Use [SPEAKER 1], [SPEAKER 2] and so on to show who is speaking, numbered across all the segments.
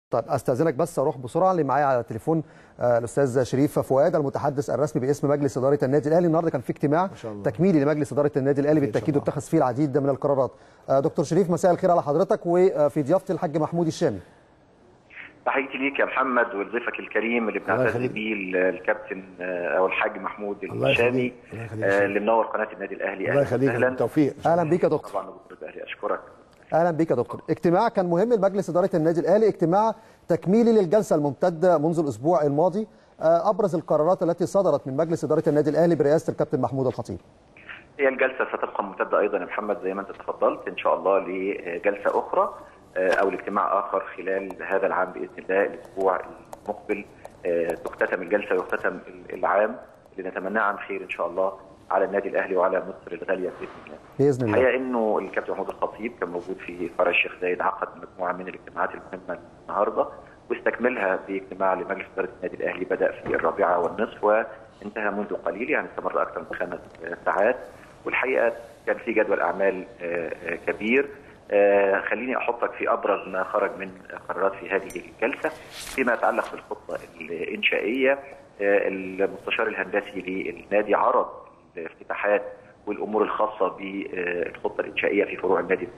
[SPEAKER 1] طيب استاذنك بس اروح بسرعه اللي معايا على التليفون آه، الاستاذ شريف فؤاد المتحدث الرسمي باسم مجلس اداره النادي الاهلي النهارده كان في اجتماع
[SPEAKER 2] شاء الله.
[SPEAKER 1] تكميلي لمجلس اداره النادي الاهلي بالتاكيد واتخذ فيه العديد من القرارات آه، دكتور شريف مساء الخير على حضرتك وفي ضيافه الحاج محمود الشامي
[SPEAKER 3] تحياتي ليك يا محمد ولضيفك الكريم اللي بنعتز
[SPEAKER 2] يخليك.
[SPEAKER 3] بيه ال- الكابتن آه، او الحاج محمود
[SPEAKER 2] الله
[SPEAKER 3] الشامي
[SPEAKER 2] يخليك. الله يخليك.
[SPEAKER 3] آه، اللي منور قناه النادي الاهلي
[SPEAKER 2] الله
[SPEAKER 3] أهلاً
[SPEAKER 2] يخليك
[SPEAKER 3] وسهلاً.
[SPEAKER 2] بالتوفيق
[SPEAKER 1] اهلا بيك يا دكتور
[SPEAKER 3] طبعا دكتور الاهلي اشكرك
[SPEAKER 1] اهلا بيك يا دكتور اجتماع كان مهم لمجلس اداره النادي الاهلي اجتماع تكميلي للجلسه الممتده منذ الاسبوع الماضي آه، ابرز القرارات التي صدرت من مجلس اداره النادي الاهلي برئاسه الكابتن محمود الخطيب
[SPEAKER 3] هي الجلسه ستبقى ممتده ايضا يا محمد زي ما انت تفضلت ان شاء الله لجلسه اخرى آه، او لاجتماع اخر خلال هذا العام باذن الله الاسبوع المقبل آه، تختتم الجلسه ويختتم العام اللي نتمناه عن خير ان شاء الله على النادي الاهلي وعلى مصر الغاليه باذن الله.
[SPEAKER 1] باذن الله
[SPEAKER 3] الحقيقه انه الكابتن محمود الخطيب كان موجود في فرع الشيخ زايد عقد مجموعه من الاجتماعات المهمه النهارده واستكملها باجتماع لمجلس اداره النادي الاهلي بدا في الرابعه والنصف وانتهى منذ قليل يعني استمر اكثر من خمس آه، ساعات والحقيقه كان في جدول اعمال آه، آه، كبير آه، خليني احطك في ابرز ما خرج من قرارات في هذه الجلسه فيما يتعلق بالخطه الانشائيه آه، المستشار الهندسي للنادي عرض الافتتاحات والامور الخاصه بالخطه الانشائيه في فروع النادي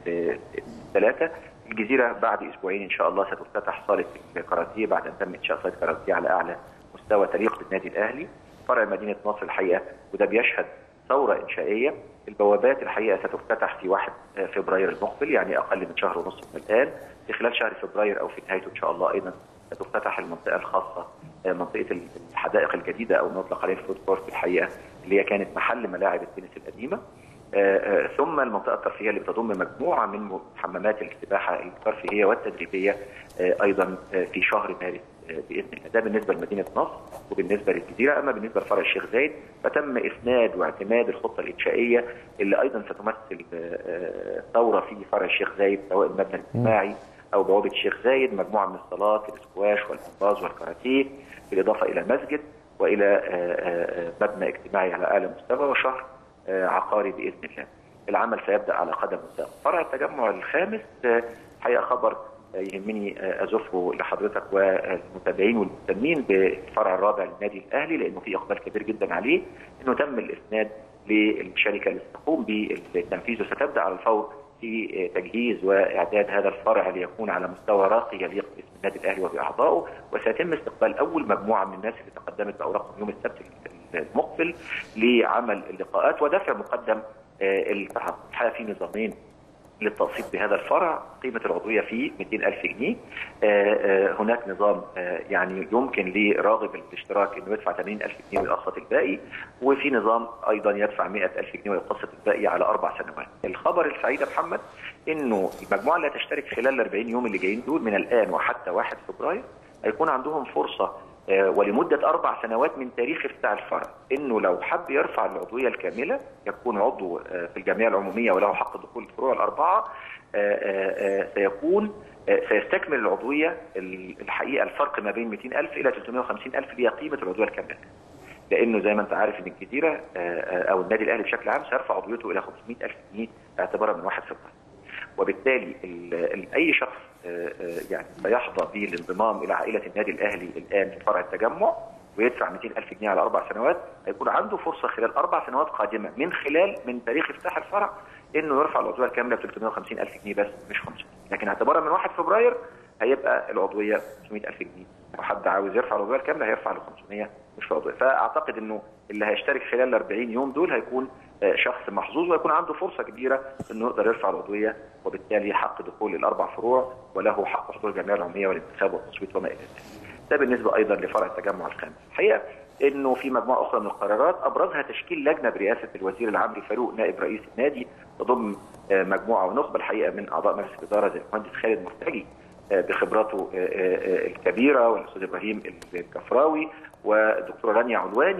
[SPEAKER 3] الثلاثه الجزيره بعد اسبوعين ان شاء الله ستفتتح صاله الكاراتيه بعد ان تم انشاء صاله كاراتيه على اعلى مستوى تليق بالنادي الاهلي فرع مدينه نصر الحقيقه وده بيشهد ثوره انشائيه البوابات الحقيقه ستفتتح في 1 فبراير المقبل يعني اقل من شهر ونصف من الان في خلال شهر فبراير او في نهايته ان شاء الله ايضا ستفتتح المنطقه الخاصه منطقه الحدائق الجديده او نطلق عليها الفود كورت الحقيقه اللي هي كانت محل ملاعب التنس القديمه آه، آه، ثم المنطقه الترفيهيه اللي بتضم مجموعه من حمامات السباحه الترفيهيه والتدريبيه آه، ايضا آه، في شهر مارس آه، باذن الله ده بالنسبه لمدينه نصر وبالنسبه للجزيره اما بالنسبه لفرع الشيخ زايد فتم اسناد واعتماد الخطه الانشائيه اللي ايضا ستمثل آه، آه، ثوره في فرع الشيخ زايد سواء المبنى الاجتماعي او بوابه الشيخ زايد مجموعه من الصالات الاسكواش والجمباز والكاراتيه بالاضافه الى مسجد والى آه، آه، آه، مبنى اجتماعي على اعلى مستوى وشهر آه، عقاري باذن الله. العمل سيبدا على قدم وساق. فرع التجمع الخامس آه، حقيقه خبر آه، يهمني آه، ازفه لحضرتك والمتابعين والمهتمين بالفرع الرابع للنادي الاهلي لانه في اقبال كبير جدا عليه انه تم الاسناد للشركه اللي ستقوم بالتنفيذ وستبدا على الفور في آه، تجهيز واعداد هذا الفرع ليكون على مستوى راقي يليق باسم النادي الاهلي وباعضائه وسيتم استقبال اول مجموعه من الناس اللي تقدمت باوراقهم يوم السبت المقبل لعمل اللقاءات ودفع مقدم آه، التحقق الحقيقه في نظامين للتقسيط بهذا الفرع قيمة العضوية فيه 200 ألف جنيه آه، آه، هناك نظام آه، يعني يمكن لراغب الاشتراك أنه يدفع 80 ألف جنيه ويقسط الباقي وفي نظام أيضا يدفع 100 ألف جنيه ويقسط الباقي على أربع سنوات الخبر السعيد يا محمد أنه المجموعة اللي هتشترك خلال ال 40 يوم اللي جايين دول من الآن وحتى 1 فبراير هيكون عندهم فرصة آه، ولمدة أربع سنوات من تاريخ افتتاح الفرع إنه لو حب يرفع العضوية الكاملة يكون عضو آه، في الجمعية العمومية وله حق دخول الفروع الأربعة آه، آه، آه، سيكون آه، سيستكمل العضوية ال- الحقيقة الفرق ما بين 200 ألف إلى 350 ألف اللي هي قيمة العضوية الكاملة لانه زي ما انت عارف ان الجزيره آه، آه، او النادي الاهلي بشكل عام سيرفع عضويته الى 500 الف جنيه اعتبارا من 1 فبراير وبالتالي ال- ال- اي شخص آه، آه، يعني سيحظى بالانضمام الى عائله النادي الاهلي الان في فرع التجمع ويدفع 200 الف جنيه على اربع سنوات هيكون عنده فرصه خلال اربع سنوات قادمه من خلال من تاريخ افتتاح الفرع انه يرفع العضويه الكامله ب 350 الف جنيه بس مش 500 لكن اعتبارا من 1 فبراير هيبقى العضويه 500 الف جنيه لو حد عاوز يرفع العضويه الكامله هيرفع ل 500 مش في عضويه فاعتقد انه اللي هيشترك خلال ال 40 يوم دول هيكون آه، شخص محظوظ ويكون عنده فرصه كبيره انه يقدر يرفع العضويه وبالتالي حق دخول الاربع فروع وله حق حضور الجمعيه العموميه والانتخاب والتصويت وما الى ذلك. ده بالنسبه ايضا لفرع التجمع الخامس. الحقيقه انه في مجموعه اخرى من القرارات ابرزها تشكيل لجنه برئاسه الوزير العمري فاروق نائب رئيس النادي تضم آه، مجموعه ونخبه الحقيقه من اعضاء مجلس الاداره زي المهندس خالد مرتجي آه، بخبراته آه، آه، آه، الكبيره والاستاذ ابراهيم الكفراوي ودكتوره رانيا علواني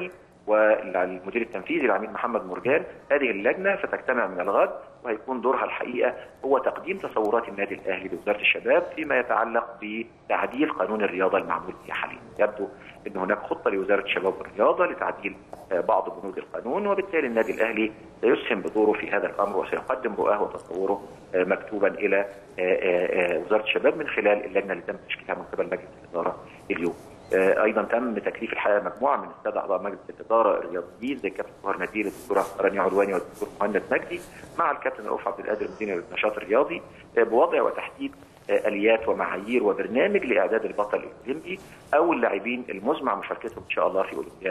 [SPEAKER 3] والمدير التنفيذي العميد محمد مرجان هذه اللجنه ستجتمع من الغد وهيكون دورها الحقيقه هو تقديم تصورات النادي الاهلي لوزاره الشباب فيما يتعلق بتعديل قانون الرياضه المعمول به حاليا يبدو ان هناك خطه لوزاره الشباب والرياضه لتعديل بعض بنود القانون وبالتالي النادي الاهلي سيسهم بدوره في هذا الامر وسيقدم رؤاه وتصوره مكتوبا الى وزاره الشباب من خلال اللجنه اللي تم تشكيلها من قبل مجلس الاداره اليوم. ايضا تم تكليف الحقيقه مجموعه من الساده اعضاء مجلس الاداره الرياضيين زي الكابتن طاهر نديل الدكتوره رانيا علواني والدكتور مهند مجدي مع الكابتن رؤوف عبد القادر مدير النشاط الرياضي بوضع وتحديد اليات ومعايير وبرنامج لاعداد البطل الاولمبي او اللاعبين المزمع مشاركتهم ان شاء الله في اولمبياد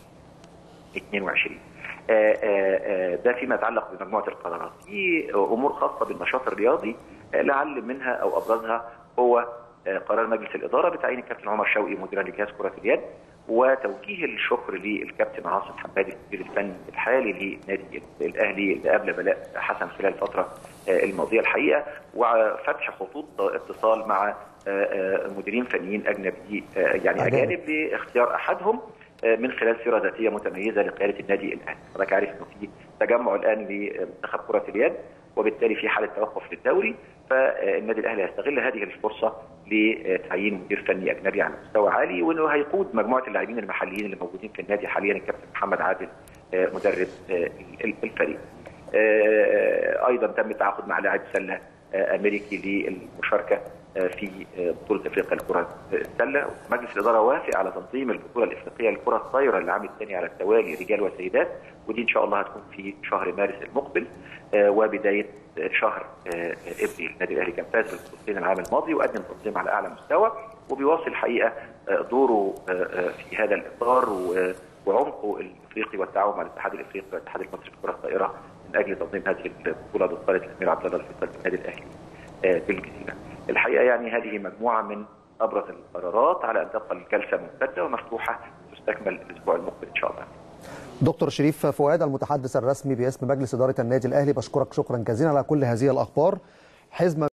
[SPEAKER 3] 2022. ده فيما يتعلق بمجموعه القرارات. في امور خاصه بالنشاط الرياضي لعل منها او ابرزها هو قرار مجلس الاداره بتعيين الكابتن عمر شوقي مديرا لجهاز كره اليد وتوجيه الشكر للكابتن عاصم حمادي المدير الفني الحالي للنادي الاهلي اللي قبل بلاء حسن خلال الفتره الماضيه الحقيقه وفتح خطوط اتصال مع مديرين فنيين اجنبي يعني اجانب لاختيار احدهم من خلال سيره ذاتيه متميزه لقياده النادي الاهلي، حضرتك عارف انه في تجمع الان لمنتخب كره اليد وبالتالي في حاله توقف للدوري فالنادي الاهلي هيستغل هذه الفرصه لتعيين مدير فني اجنبي على مستوى عالي وانه هيقود مجموعه اللاعبين المحليين اللي موجودين في النادي حاليا الكابتن محمد عادل مدرب الفريق. ايضا تم التعاقد مع لاعب سله امريكي للمشاركه في بطوله افريقيا لكره السله، مجلس الاداره وافق على تنظيم البطوله الافريقيه للكره الطايره العام الثاني على التوالي رجال وسيدات ودي ان شاء الله هتكون في شهر مارس المقبل وبدايه شهر ابريل، النادي الاهلي كان فاز بالبطولتين العام الماضي وقدم تنظيم على اعلى مستوى وبيواصل الحقيقه دوره في هذا الاطار وعمقه الافريقي والتعاون مع الاتحاد الافريقي والاتحاد المصري للكره الطائره من اجل تنظيم هذه البطوله بقياده الامير عبد الله الفيصل بالنادي الاهلي بالجزيره. الحقيقه يعني هذه مجموعه من ابرز القرارات على ان تبقى الجلسه ممتده ومفتوحه تستكمل الاسبوع المقبل ان شاء الله.
[SPEAKER 1] دكتور شريف فؤاد المتحدث الرسمي باسم مجلس اداره النادي الاهلي بشكرك شكرا جزيلا على كل هذه الاخبار حزمه